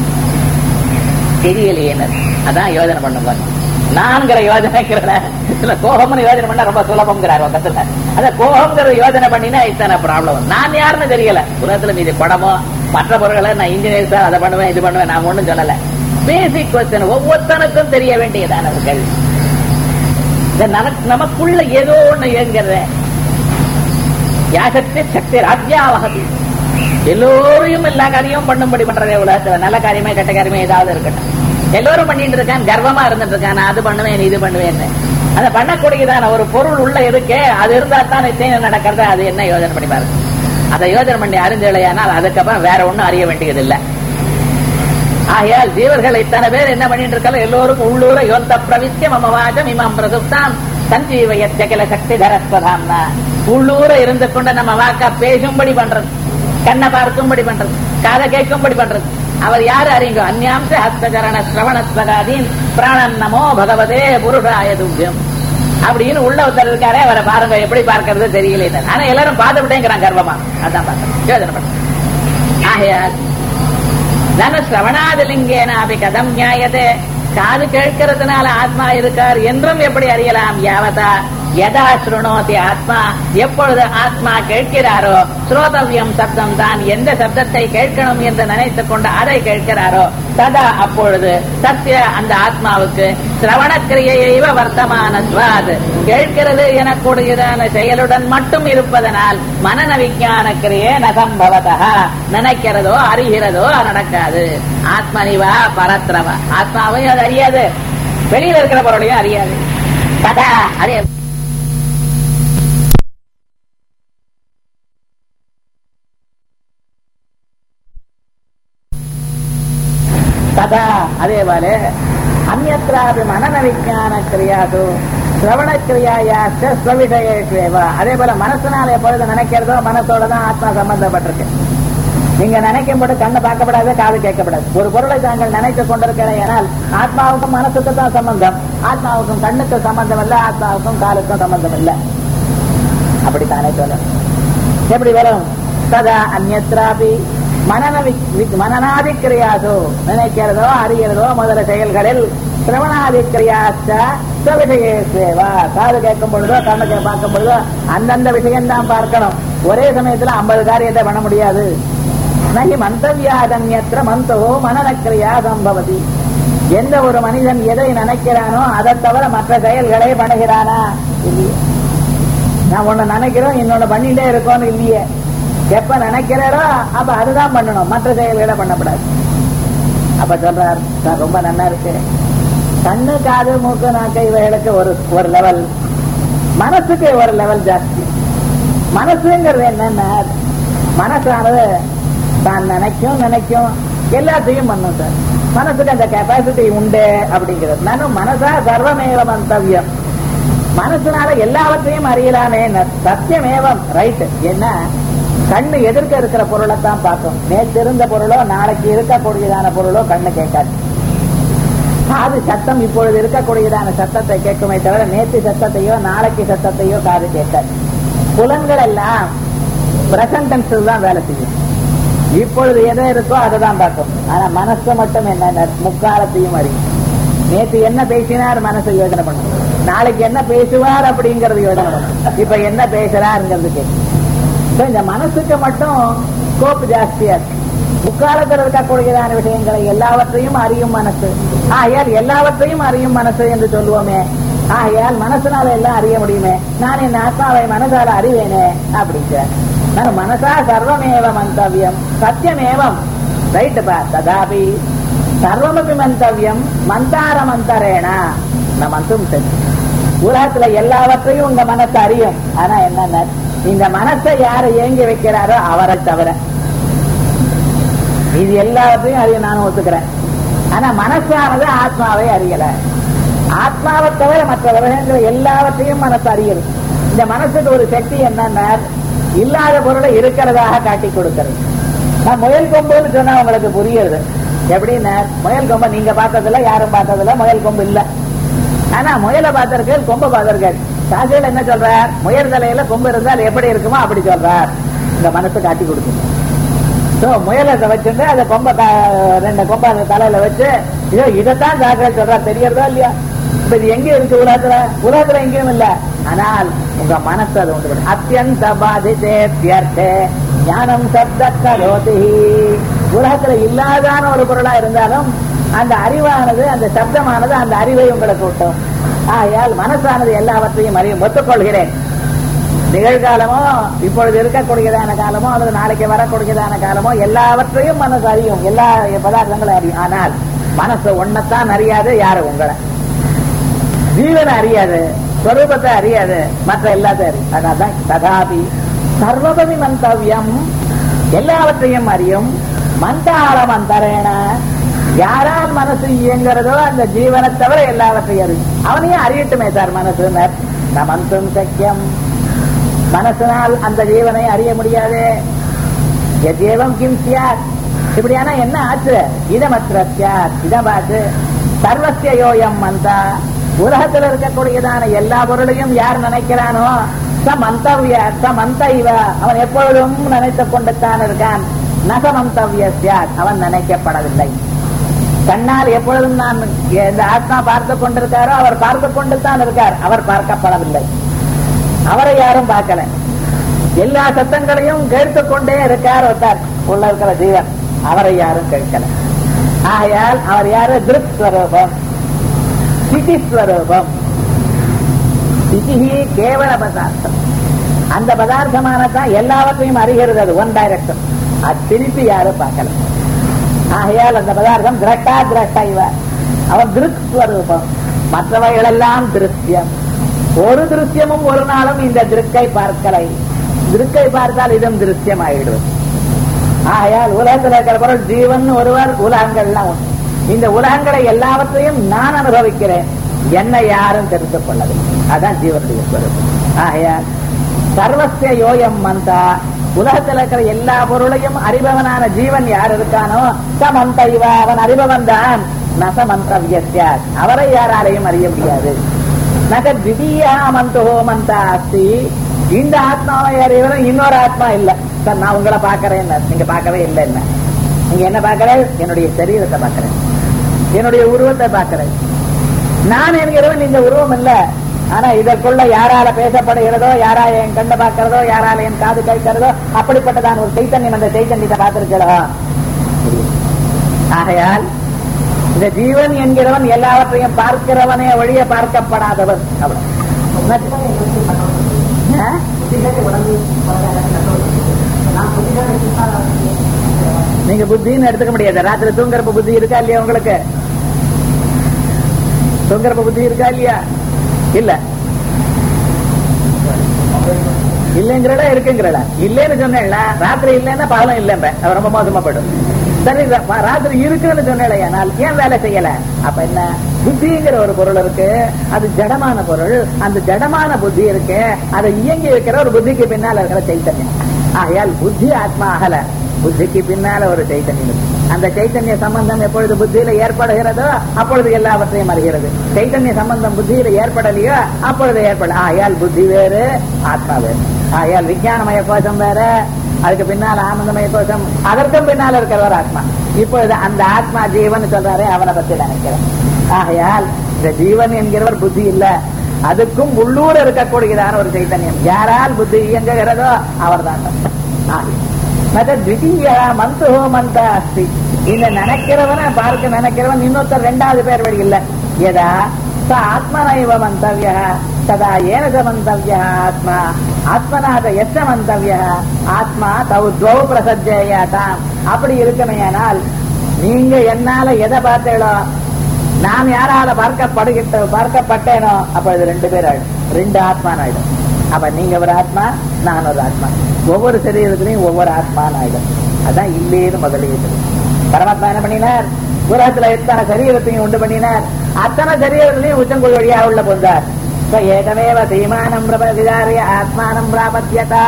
தெரியலையே அதான் யோஜனை பண்ணுங்க நான்கிற யோஜனைங்கிற இல்ல கோபம்னு யோஜனை பண்ணா ரொம்ப சுலபம்ங்கிறார் பக்கத்துல அத கோபம்ங்கிற யோஜனை பண்ணினா இத்தனை ப்ராப்ளம் நான் யாருன்னு தெரியல உலகத்துல மீது படமோ மற்ற பொருட்களை நான் இன்ஜினியர் சார் அதை பண்ணுவேன் இது பண்ணுவேன் நான் ஒண்ணும் சொல்லல பேசிக் கொஸ்டின் ஒவ்வொருத்தனுக்கும் தெரிய வேண்டியதான ஒரு கேள்வி இந்த நமக்கு நமக்குள்ள ஏதோ ஒண்ணு இயங்குறது யாசக்தி சக்தி ராஜ்யாவகதி எல்லோரையும் எல்லா காரியமும் பண்ணும்படி பண்றதே உலகத்துல நல்ல காரியமே கெட்ட காரியமே ஏதாவது இருக்கட்டும் எல்லோரும் பண்ணிட்டு இருக்கான் கர்வமா இருந்துட்டு இருக்கான் நான் அது பண்ணுவேன் இது பண்ணுவேன் அதை பண்ணக்கூடியதான ஒரு பொருள் உள்ள இருக்கே அது இருந்தா தான் நிச்சயம் நடக்கிறது அது என்ன யோஜனை பண்ணி பாருங்க அதை யோஜனை பண்ணி அறிந்தலையானால் அதுக்கப்புறம் வேற ஒண்ணும் அறிய வேண்டியது இல்லை ஆகையால் ஜீவர்கள் இத்தனை பேர் என்ன பண்ணிட்டு இருக்காங்க எல்லோருக்கும் உள்ளூர யோந்த பிரவித்திய மம வாஜம் இமாம் பிரசுப்தாம் சஞ்சீவயத்திய கில சக்தி தரஸ்வதாம்னா உள்ளூர இருந்து கொண்டு நம்ம வாக்கா பேசும்படி பண்றது கண்ணை பார்க்கும்படி பண்றது காதை கேட்கும்படி பண்றது அவர் யாரு அறியுங்க அந்யாம்ச ஹஸ்தகரண சிரவணஸ்வகாதீன் பிராணன் நமோ பகவதே புருஷாய துவ்யம் அப்படின்னு உள்ள ஒருத்தர் இருக்காரே அவரை பாருங்க எப்படி பார்க்கறது தெரியல ஆனா எல்லாரும் பார்த்து விட்டேங்கிறான் கர்வமா அதான் பார்க்கணும் யோஜனை பண்ண ஆகையால் தன சிரவணாதிலிங்கேன அபி கதம் நியாயதே காது கேட்கறதுனால ஆத்மா இருக்கார் என்றும் எப்படி அறியலாம் யாவதா எதா சுருணோதி ஆத்மா எப்பொழுது ஆத்மா கேட்கிறாரோ ஸ்ரோதவியம் சப்தம் தான் எந்த சப்தத்தை கேட்கணும் என்று நினைத்துக் கொண்டு அதை கேட்கிறாரோ ததா அப்பொழுது சத்திய அந்த ஆத்மாவுக்கு சிரவணக்கிரியைவ வர்த்தமான சுவாது கேட்கிறது எனக்கூடியதான செயலுடன் மட்டும் இருப்பதனால் மனன விஞ்ஞான கிரியே நசம்பவதா நினைக்கிறதோ அறிகிறதோ நடக்காது ஆத்மனிவா பரத்ரவா ஆத்மாவையும் அது அறியாது வெளியில இருக்கிற பொருளையும் அறியாது ததா அறியாது ததா அதே போல அந்நத்திராபி மனன விஞ்ஞான கிரியாது சிரவண கிரியாயாச்ச ஸ்வவிஷயேஷ்வேவா அதே போல மனசுனால எப்பொழுது நினைக்கிறதோ மனசோட தான் ஆத்மா சம்பந்தப்பட்டிருக்கு நீங்க நினைக்கும் போது கண்ணை பார்க்கப்படாது காது கேட்கப்படாது ஒரு பொருளை தாங்கள் நினைத்துக் கொண்டிருக்கிறேனால் ஆத்மாவுக்கும் மனசுக்கு தான் சம்பந்தம் ஆத்மாவுக்கும் கண்ணுக்கு சம்பந்தம் இல்லை ஆத்மாவுக்கும் காலுக்கும் சம்பந்தம் இல்லை அப்படித்தானே சொல்ல எப்படி வரும் சதா அந்நத்திராபி மனன மனநாதி கிரியாசோ நினைக்கிறதோ அறிகிறதோ முதல செயல்களில் சிரவணாதி கிரியாச்ச விஷய சேவா காது கேட்கும் பொழுதோ கண்ணுக்கு பார்க்கும் பொழுதோ அந்தந்த விஷயம் தான் பார்க்கணும் ஒரே சமயத்துல ஐம்பது காரியத்தை பண்ண முடியாது நகி மந்தவியாதன்யற்ற மந்தோ மனநக்கிரியா சம்பவதி எந்த ஒரு மனிதன் எதை நினைக்கிறானோ அதை தவிர மற்ற செயல்களை பண்ணுகிறானா இல்லையே நான் ஒண்ணு நினைக்கிறோம் இன்னொன்னு பண்ணிட்டே இருக்கோம்னு இல்லையே எப்ப நினைக்கிறாரோ அப்ப அதுதான் பண்ணணும் மற்ற செயல்களை பண்ணக்கூடாது அப்ப சொல்றார் சார் ரொம்ப நல்லா இருக்கு கண்ணு காது மூக்கு நாக்கு இவைகளுக்கு ஒரு ஒரு லெவல் மனசுக்கு ஒரு லெவல் ஜாஸ்தி மனசுங்கிறது என்னன்னா மனசானது தான் நினைக்கும் நினைக்கும் எல்லாத்தையும் பண்ணும் சார் மனசுக்கு அந்த கெப்பாசிட்டி உண்டு அப்படிங்கிறது நானும் மனசா சர்வமேவ மந்தவியம் மனசுனால எல்லாவற்றையும் அறியலாமே சத்தியமேவம் ரைட் என்ன கண்ணு எதிர்க்க இருக்கிற பொருளை தான் பார்க்கும் நேற்று இருந்த பொருளோ நாளைக்கு இருக்கக்கூடியதான பொருளோ கண்ணு கேட்காது காது சத்தம் இப்பொழுது இருக்கக்கூடியதான சத்தத்தை கேட்குமே தவிர நேற்று சத்தத்தையோ நாளைக்கு சத்தத்தையோ காது கேட்காது புலன்கள் எல்லாம் பிரசன்டென்ஸ் தான் வேலை செய்யும் இப்பொழுது எதை இருக்கோ அதை தான் பார்க்கும் ஆனா மனசு மட்டும் என்ன முக்காலத்தையும் அறியும் நேற்று என்ன பேசினார் மனசை யோஜனை பண்ணும் நாளைக்கு என்ன பேசுவார் அப்படிங்கறது யோஜனை பண்ணும் இப்ப என்ன பேசுறாருங்கிறது கேட்கும் இந்த மனசுக்கு மட்டும் ஸ்கோப் ஜாஸ்தியா இருக்கு முக்காலத்தில் இருக்கக்கூடியதான விஷயங்களை எல்லாவற்றையும் அறியும் மனசு ஆகையால் எல்லாவற்றையும் அறியும் மனசு என்று சொல்லுவோமே ஆகையால் மனசுனால எல்லாம் அறிய முடியுமே நான் என் ஆத்மாவை மனசால அறிவேனே அப்படிங்கிற நான் மனசா சர்வமேவ மந்தவியம் சத்தியமேவம் ரைட் பா ததாபி சர்வமபி மந்தவியம் மந்தார மந்தரேனா நான் மந்தும் சரி உலகத்துல எல்லாவற்றையும் உங்க மனசு அறியும் ஆனா என்ன இந்த மனசை யாரு ஏங்கி வைக்கிறாரோ அவரை தவிர இது எல்லாவற்றையும் அறிய நானும் ஒத்துக்கிறேன் ஆனா மனசானது ஆத்மாவை அறியல ஆத்மாவை தவிர மற்ற விவரங்கள் எல்லாவற்றையும் மனசு அறியுது இந்த மனசுக்கு ஒரு சக்தி என்னன்னா இல்லாத பொருளை இருக்கிறதாக காட்டி கொடுக்கிறது நான் முயல் கொம்புன்னு சொன்னா உங்களுக்கு புரியுது எப்படின்னா முயல் கொம்பை நீங்க பார்த்ததில்ல யாரும் பார்த்ததில்ல முயல் கொம்பு இல்ல ஆனா முயலை பார்த்திருக்கேன் கொம்பை பார்த்திருக்கேன் சாசியில் என்ன சொல்றார் முயல் தலையில கொம்பு இருந்தால் எப்படி இருக்குமோ அப்படி சொல்றார் இந்த மனசு காட்டி கொடுக்குது சோ முயலை வச்சுட்டு அந்த கொம்பை ரெண்டு கொம்பை அந்த தலையில வச்சு இதோ இதைத்தான் சாக்கிர சொல்றார் தெரியறதா இல்லையா இப்ப இது எங்க இருக்கு உலகத்துல உலகத்துல எங்கேயும் இல்ல ஆனால் உங்க மனசு அது உண்டு அத்தியந்த பாதித்தே ஞானம் சப்த கரோதி உலகத்துல இல்லாதான ஒரு பொருளா இருந்தாலும் அந்த அறிவானது அந்த சப்தமானது அந்த அறிவை உங்களுக்கு விட்டும் ஆகையால் மனசானது எல்லாவற்றையும் அறியும் ஒத்துக்கொள்கிறேன் நிகழ்காலமோ இப்பொழுது இருக்கக்கூடியதான காலமோ அல்லது நாளைக்கு வரக்கூடியதான காலமோ எல்லாவற்றையும் மனசு அறியும் எல்லா பதார்த்தங்களும் அறியும் ஆனால் மனசு ஒன்னத்தான் அறியாது யாரு உங்களை ஜீவனை அறியாது ஸ்வரூபத்தை அறியாது மற்ற எல்லாத்தையும் அறியும் அதான் ததாபி சர்வபதி மந்தவியம் எல்லாவற்றையும் அறியும் மந்தாள மந்தரேன யாரால் மனசு இயங்குறதோ அந்த ஜீவனை தவிர எல்லாவற்றையும் அறியும் அவனையும் அறியட்டுமே சார் மனசு நமந்தும் சக்கியம் மனசினால் அந்த ஜீவனை அறிய முடியாது எதேவம் கிம் சியார் இப்படியானா என்ன ஆச்சு இதமற்ற சியார் இதமாச்சு சர்வசிய யோயம் மந்தா உலகத்தில் இருக்கக்கூடியதான எல்லா பொருளையும் யார் நினைக்கிறானோ ச மந்தவிய ச மந்த இவ அவன் எப்பொழுதும் நினைத்துக் கொண்டுத்தான் இருக்கான் நச மந்தவிய சியார் அவன் நினைக்கப்படவில்லை கண்ணால் எப்பொழுதும் நான் இந்த ஆத்மா பார்த்து கொண்டிருக்காரோ அவர் பார்த்து கொண்டு தான் இருக்கார் அவர் பார்க்கப்படவில்லை அவரை யாரும் பார்க்கல எல்லா சத்தங்களையும் கேட்டுக் கொண்டே இருக்கார் ஒருத்தார் உள்ள இருக்கிற ஜீவன் அவரை யாரும் கேட்கல ஆகையால் அவர் யாரு திருப் ஸ்வரூபம் சிதி ஸ்வரூபம் சிதிஹி கேவல பதார்த்தம் அந்த பதார்த்தமானதான் எல்லாவற்றையும் அறிகிறது அது ஒன் டைரக்ஷன் அது திருப்பி யாரும் பார்க்கல ஆகையால் அந்த பதார்த்தம் திரட்டா திரட்டா இவ அவன் திருக் ஸ்வரூபம் மற்றவைகளெல்லாம் திருஷ்யம் ஒரு திருஷ்யமும் ஒரு நாளும் இந்த திருக்கை பார்க்கலை திருக்கை பார்த்தால் இதுவும் திருஷ்யம் ஆகிடுவது ஆகையால் உலகத்தில் இருக்கிற பொருள் ஜீவன் ஒருவர் உலகங்கள்லாம் ஒன்று இந்த உலகங்களை எல்லாவற்றையும் நான் அனுபவிக்கிறேன் என்னை யாரும் தெரிந்து கொள்ளவில்லை அதான் ஜீவனுடைய ஸ்வரூபம் ஆகையால் சர்வசிய யோயம் மந்தா உலகத்தில் இருக்கிற எல்லா பொருளையும் அறிபவனான ஜீவன் யார் இருக்கானோ சமந்த இவ அவன் அறிபவன் தான் நசமந்தவிய அவரை யாராலையும் அறிய முடியாது நக திடீயா மந்தோ மந்தா அஸ்தி இந்த ஆத்மாவை அறிவரும் இன்னொரு ஆத்மா இல்ல சார் நான் உங்களை பாக்குறேன் நீங்க பார்க்கவே இல்லை என்ன நீங்க என்ன பாக்குறேன் என்னுடைய சரீரத்தை பாக்குறேன் என்னுடைய உருவத்தை பாக்குறேன் நான் என்கிறவன் இந்த உருவம் இல்ல ஆனா இதற்குள்ள யாரால பேசப்படுகிறதோ யாரா என் கண்ணை பார்க்கிறதோ யாரால என் காது கேட்கிறதோ அப்படிப்பட்டதான் ஒரு சைத்தன்யம் அந்த சைத்தன்யத்தை பார்த்திருக்கிறதா ஆகையால் இந்த ஜீவன் என்கிறவன் எல்லாவற்றையும் பார்க்கிறவனே ஒழிய பார்க்கப்படாதவன் அவ்வளவு ஆ? நீங்க புத்தின்னு எடுத்துக்க முடியாது ராத்திரி தூங்குறப்ப புத்தி இருக்கா இல்லையா உங்களுக்கு தூங்குறப்ப புத்தி இருக்கா இல்லையா இல்ல இல்லைங்கிறடா இருக்குங்கிறடா இல்லைன்னு சொன்னேன்ல ராத்திரி இல்லைன்னா பகலும் இல்லைன்ற அது ரொம்ப மோசமா போயிடும் சரி ரா- ராத்திரி இருக்குன்னு சொன்னேன் ஆனால் ஏன் வேலை செய்யல அப்ப என்ன புத்திங்கிற ஒரு பொருள் இருக்கு அது ஜடமான பொருள் அந்த ஜடமான புத்தி இருக்கு அதை இயங்கி இருக்கிற ஒரு புத்திக்கு பின்னால இருக்கிற சைத்தன்யம் ஆகையால் புத்தி ஆத்மா ஆகல புத்திக்கு பின்னால ஒரு சைத்தன்யம் இருக்கு அந்த சைத்தன்ய சம்பந்தம் எப்பொழுது புத்தியில ஏற்படுகிறதோ அப்பொழுது எல்லாவற்றையும் அறிகிறது சைத்தன்ய சம்பந்தம் புத்தியில ஏற்படலையோ அப்பொழுது ஏற்பட ஆயால் புத்தி வேறு ஆத்மா வேறு ஆயால் விஞ்ஞானமய கோஷம் வேற அதுக்கு பின்னால ஆனந்தமய கோஷம் அதற்கும் பின்னால இருக்கிறவர் ஆத்மா இப்பொழுது அந்த ஆத்மா ஜீவன் சொல்றாரு அவனை பத்தி நினைக்கிறேன் ஆகையால் இந்த ஜீவன் என்கிறவர் புத்தி இல்ல அதுக்கும் உள்ளூர் இருக்கக்கூடியதான ஒரு சைத்தன்யம் யாரால் புத்தி இயங்குகிறதோ அவர் தான் மற்ற திடீய மந்தோ மந்த அஸ்தி இந்த நினைக்கிறவன பார்க்க நினைக்கிறவன் இன்னொருத்தர் ரெண்டாவது பேர் வழி இல்ல எதா ச ஆத்மனைவ மந்தவிய ததா ஏனத மந்தவிய ஆத்மா ஆத்மநாத எச்ச மந்தவிய ஆத்மா தவு துவ பிரசஜேயாட்டாம் அப்படி இருக்கமையானால் நீங்க என்னால எதை பார்த்தீங்களோ நான் யாரால பார்க்கப்படுகிட்ட பார்க்கப்பட்டேனோ அப்ப இது ரெண்டு பேர் ஆயிடும் ரெண்டு ஆத்மான் ஆயிடும் அப்ப நீங்க ஒரு ஆத்மா நான் ஒரு ஆத்மா ஒவ்வொரு சரீரத்திலையும் ஒவ்வொரு ஆத்மான் ஆயிடும் அதான் இல்லேன்னு முதலீடு பரமாத்மா என்ன பண்ணினார் உலகத்துல எத்தனை சரீரத்தையும் உண்டு பண்ணினார் அத்தனை சரீரத்திலையும் உச்சங்குள் வழியா உள்ள பொந்தார் ச ஏகமேவ தீமானம் பிரபதிதாரிய ஆத்மானம் பிராபத்தியதா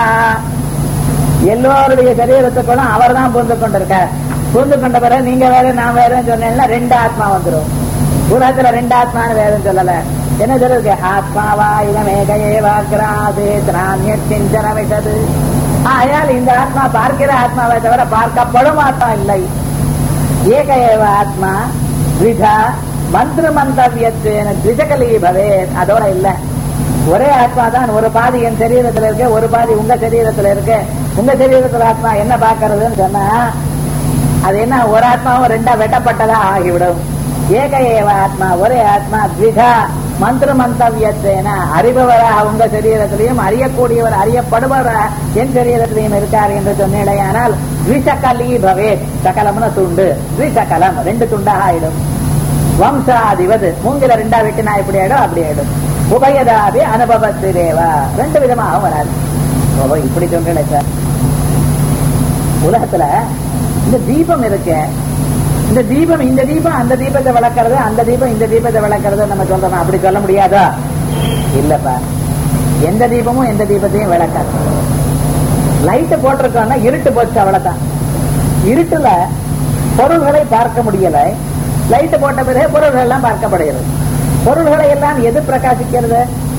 எல்லோருடைய சரீரத்துக்குள்ளும் அவர் தான் புரிந்து கொண்டிருக்கார் புரிந்து கொண்ட பிறகு நீங்க வேற நான் வேறன்னு சொன்னேன்னா ரெண்டு ஆத்மா வந்துடும் உலகத்துல ரெண்டு ஆத்மான்னு வேறன்னு சொல்லல என்ன சொல்றது ஆத்மாவா இதமேகையே வாக்குறாது திராமியத்தின் விட்டது ஆயால் இந்த ஆத்மா பார்க்கிற ஆத்மாவை தவிர பார்க்கப்படும் ஆத்மா இல்லை ஏக ஏவ ஆத்மா த்விதா மந்திர மந்தவியத்தேன த்விஜகலி பவே அதோட இல்ல ஒரே ஆத்மா தான் ஒரு பாதி என் சரீரத்துல இருக்கு ஒரு பாதி உங்க சரீரத்துல இருக்கு உங்க சரீரத்துல ஆத்மா என்ன பாக்குறதுன்னு சொன்னா அது என்ன ஒரு ஆத்மாவும் ரெண்டா வெட்டப்பட்டதா ஆகிவிடும் ஏக ஏவ ஆத்மா ஒரே ஆத்மா த்விதா மந்திர மந்தவியத்தேன அறிபவராக உங்க சரீரத்திலையும் அறியக்கூடியவர் அறியப்படுபவராக என் சரீரத்திலையும் இருக்கார் என்று சொன்னேடையானால் த்விசகலி பவே சகலம்னு துண்டு த்விசகலம் ரெண்டு துண்டாக ஆயிடும் வம்சாதிவது மூங்கில ரெண்டா வெட்டினா எப்படி ஆயிடும் அப்படி ஆயிடும் உபயதாபி அனுபவத்திரேவா ரெண்டு விதமாகவும் வராது ஓ இப்படி சொல்றேன் சார் உலகத்துல இந்த தீபம் இருக்கு இந்த தீபம் இந்த தீபம் அந்த தீபத்தை விளக்குறது அந்த தீபம் இந்த தீபத்தை விளக்குறது நம்ம சொல்றோம் அப்படி சொல்ல முடியாதா இல்லப்பா எந்த தீபமும் எந்த தீபத்தையும் விளக்காது லைட் போட்டிருக்கோம்னா இருட்டு போச்சு அவ்வளவுதான் இருட்டுல பொருள்களை பார்க்க முடியல லைட் போட்ட பிறகு பொருள்கள் எல்லாம் பார்க்கப்படுகிறது பொருள்களை எல்லாம் எது பிரகாசிக்கிறது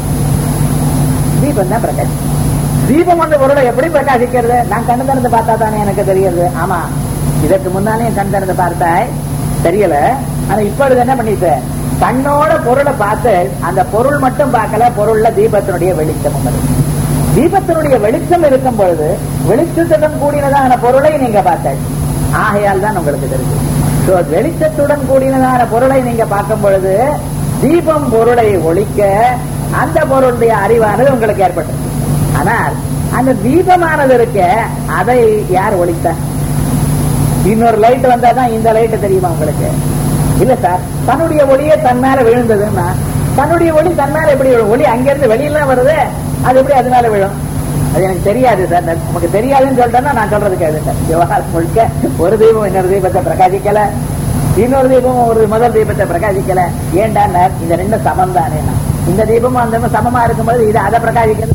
தீபம் தான் பிரகாசி தீபம் அந்த பொருளை எப்படி பிரகாசிக்கிறது நான் கண்ணு திறந்து பார்த்தா தானே எனக்கு தெரியுது ஆமா இதற்கு முன்னாலே என் கண் திறந்து பார்த்தாய் தெரியல ஆனா இப்பொழுது என்ன பண்ணிட்டு கண்ணோட பொருளை பார்த்து அந்த பொருள் மட்டும் பார்க்கல பொருள்ல தீபத்தினுடைய வெளிச்சமும் இருக்கு தீபத்தினுடைய வெளிச்சம் இருக்கும் பொழுது வெளிச்சத்துடன் கூடினதான பொருளை நீங்க பார்த்தாச்சு ஆகையால் தான் உங்களுக்கு தெரியும் So, வெளிச்சத்துடன் கூடினதான பொருளை நீங்க பார்க்கும் பொழுது தீபம் பொருளை ஒழிக்க அந்த பொருளுடைய அறிவானது உங்களுக்கு ஏற்பட்டது ஆனால் அந்த தீபமானது இருக்க அதை யார் ஒழித்த இன்னொரு லைட் வந்தாதான் இந்த லைட் தெரியுமா உங்களுக்கு இல்ல சார் தன்னுடைய ஒளியே தன் மேல விழுந்ததுன்னா தன்னுடைய ஒளி தன் மேல எப்படி விழும் ஒளி அங்கிருந்து வெளியில வருது அது எப்படி அது மேல விழும் அது எனக்கு தெரியாது சார் நான் நமக்கு தெரியாதுன்னு சொல்லிட்டேன்னா நான் சொல்றது கேளு சார் விவகாரம் முழுக்க ஒரு தீபம் இன்னொரு தீபத்தை பிரகாசிக்கல இன்னொரு தீபமும் ஒரு முதல் தீபத்தை பிரகாசிக்கல ஏண்டா இந்த ரெண்டு சமம் தானே இந்த தீபமும் அந்த சமமா இருக்கும்போது இது அதை பிரகாசிக்கிறது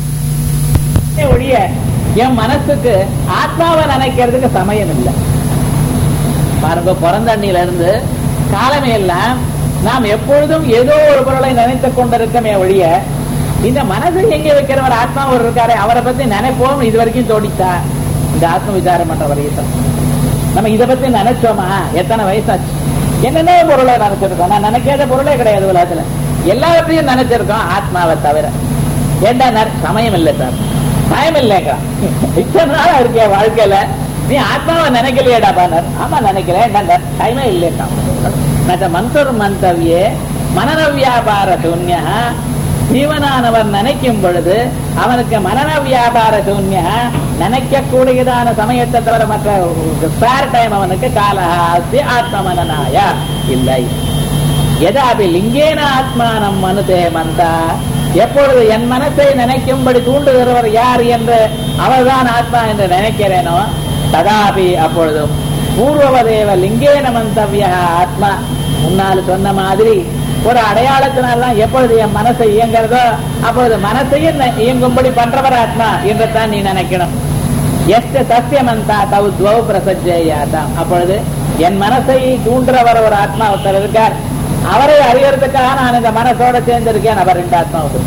ஒழிய என் மனசுக்கு ஆத்மாவை நினைக்கிறதுக்கு சமயம் இல்லை பாருங்க பிறந்தண்ணில இருந்து காலமே எல்லாம் நாம் எப்பொழுதும் ஏதோ ஒரு பொருளை நினைத்துக் கொண்டிருக்கமே ஒழிய இந்த மனசை எங்க வைக்கிறவர் ஆத்மா ஒரு இருக்காரு அவரை பத்தி நினைப்போம் இது வரைக்கும் தோடித்தா இந்த ஆத்ம விசாரம் பண்ற வரையும் நம்ம இதை பத்தி நினைச்சோமா எத்தனை வயசாச்சு என்னென்ன பொருளை நினைச்சிருக்கோம் நான் நினைக்காத பொருளே கிடையாது உலகத்துல எல்லாவற்றையும் நினைச்சிருக்கோம் ஆத்மாவை தவிர ஏண்டா சமயம் இல்லை சார் பயம் இல்லைங்கிறான் இத்தனை நாள் இருக்க வாழ்க்கையில நீ ஆத்மாவை நினைக்கலையேடா பானர் ஆமா நினைக்கிறேன் டைமே இல்லைன்னா மந்தர் மந்தவியே மனன வியாபார சூன்யா ஜீவனானவர் நினைக்கும் பொழுது அவனுக்கு மனன வியாபார சூன்யா நினைக்க கூடியதான சமயத்தை தவிர மற்ற ஸ்பேர் டைம் அவனுக்கு காலஹாசி ஆத்ம மனநாய இல்லை எதாபி லிங்கேன ஆத்மானம் மனுதே மந்தா எப்பொழுது என் மனசை நினைக்கும்படி தூண்டுகிறவர் யார் என்று அவர்தான் ஆத்மா என்று நினைக்கிறேனோ ததாபி அப்பொழுதும் பூர்வவதேவ லிங்கேன மந்தவிய ஆத்மா முன்னால் சொன்ன மாதிரி ஒரு அடையாளத்தினால்தான் எப்பொழுது என் மனசை இயங்குறதோ அப்பொழுது மனசையும் இயங்கும்படி பண்றவர் ஆத்மா என்று தான் நீ நினைக்கணும் எஸ்ட சத்தியமந்தா தவு துவ பிரசஜேயாதாம் அப்பொழுது என் மனசை தூண்டுறவர் ஒரு ஆத்மா ஒருத்தர் இருக்கார் அவரை அறியறதுக்காக நான் இந்த மனசோட சேர்ந்திருக்கேன் அவர் ரெண்டு ஆத்மாவுக்கு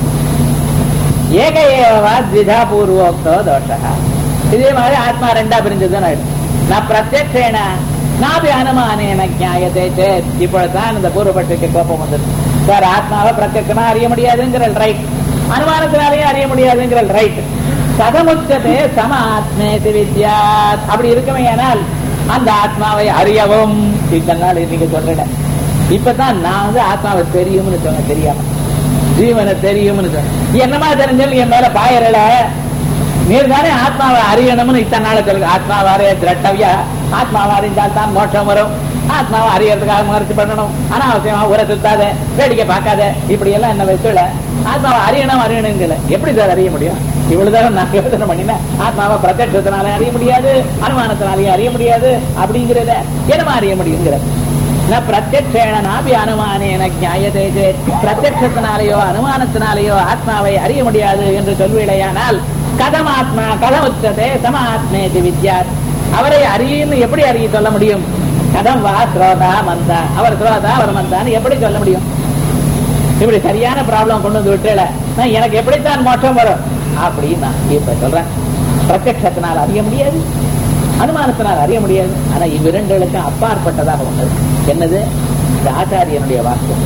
ஏக ஏவா திதா பூர்வோக்தோ தோஷா இதே மாதிரி ஆத்மா ரெண்டா பிரிஞ்சதுன்னு நான் பிரத்யக்ஷேன நாபி அனுமானேன நியாயத்தை சேத் இப்பொழுதுதான் இந்த பூர்வபட்சக்கு கோபம் வந்தது சார் ஆத்மாவை பிரத்யட்சமா அறிய முடியாதுங்கிற ரைட் அனுமானத்தினாலேயும் அறிய முடியாதுங்கிற ரைட் சதமுச்சதே சம ஆத்மேதி வித்யாத் அப்படி இருக்குமே ஆனால் அந்த ஆத்மாவை அறியவும் இத்தனை நாள் நீங்க சொல்றேன் இப்பதான் நான் வந்து ஆத்மாவை தெரியும்னு சொன்னேன் தெரியாம ஜீவனை தெரியும்னு சொன்னேன் என்னமா தெரிஞ்சாலும் என் மேல பாயறல நீர் தானே ஆத்மாவை அறியணும்னு இத்தனை நாள் சொல்லுங்க ஆத்மாவை அறிய திரட்டவியா ஆத்மாவை அறிந்தால் தான் மோட்சம் வரும் ஆத்மாவை அறியறதுக்காக முயற்சி பண்ணணும் அனாவசியமா ஊரை சுத்தாத வேடிக்கை பார்க்காத இப்படி எல்லாம் என்ன வச்சுல ஆத்மாவை அறியணும் அறியணுங்கல எப்படி சார் அறிய முடியும் இவ்வளவுதான் நான் யோசனை பண்ணினேன் ஆத்மாவை பிரத்யட்சத்தினால அறிய முடியாது அனுமானத்தினாலேயே அறிய முடியாது அப்படிங்கிறத என்னமா அறிய முடியுங்கிறது பிரத்யக்ஷேன நாபி அனுமானேன நியாயதே பிரத்யட்சத்தினாலேயோ அனுமானத்தினாலேயோ ஆத்மாவை அறிய முடியாது என்று சொல்வீழையானால் கதம் ஆத்மா கதம் உச்சதே சம ஆத்மேதி வித்யாத் அவரை அறியுன்னு எப்படி அறிய சொல்ல முடியும் கதம் வா ஸ்ரோதா மந்தா அவர் ஸ்ரோதா அவர் மந்தான்னு எப்படி சொல்ல முடியும் இப்படி சரியான ப்ராப்ளம் கொண்டு வந்து விட்டுல எனக்கு எப்படித்தான் மோட்சம் வரும் அப்படின்னு நான் இப்ப சொல்றேன் பிரத்யட்சத்தினால் அறிய முடியாது அனுமானத்தினால் அறிய முடியாது ஆனா இவ்விரண்டுகளுக்கும் அப்பாற்பட்டதாக ஒன்று என்னது இந்த ஆச்சாரியனுடைய வாக்கியம்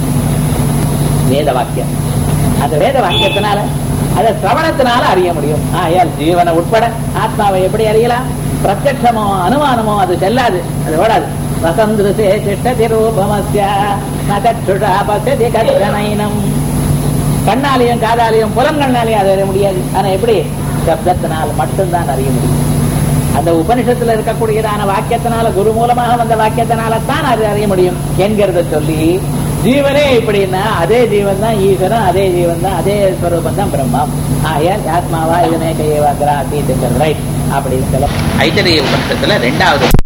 வேத வாக்கியம் அந்த வேத வாக்கியத்தினால அதை சிரவணத்தினால அறிய முடியும் ஆயால் ஜீவனை உட்பட ஆத்மாவை எப்படி அறியலாம் பிரத்யட்சமோ அனுமானமோ அது செல்லாது அது ஓடாது வசந்திருசே சிஷ்டதி ரூபமஸ்ய நச்சுஷா பசதி கற்றனைனம் கண்ணாலையும் காதாலையும் புலங்கண்ணாலையும் அதை அறிய முடியாது ஆனா எப்படி சப்தத்தினால் மட்டும்தான் அறிய முடியும் அந்த உபனிஷத்துல இருக்கக்கூடியதான வாக்கியத்தினால குரு மூலமாக வந்த வாக்கியத்தினால தான் அது அறிய முடியும் என்கிறத சொல்லி ஜீவனே இப்படின்னா அதே ஜீவன் தான் ஈஸ்வரன் அதே ஜீவன் தான் அதே ஸ்வரூபம் தான் பிரம்மம் ஆயால் ஆத்மாவா இதனே கையவாக்கிறா ரைட் அப்படின்னு சொல்ல ஐத்தரிய உபனிஷத்துல ரெண்டாவது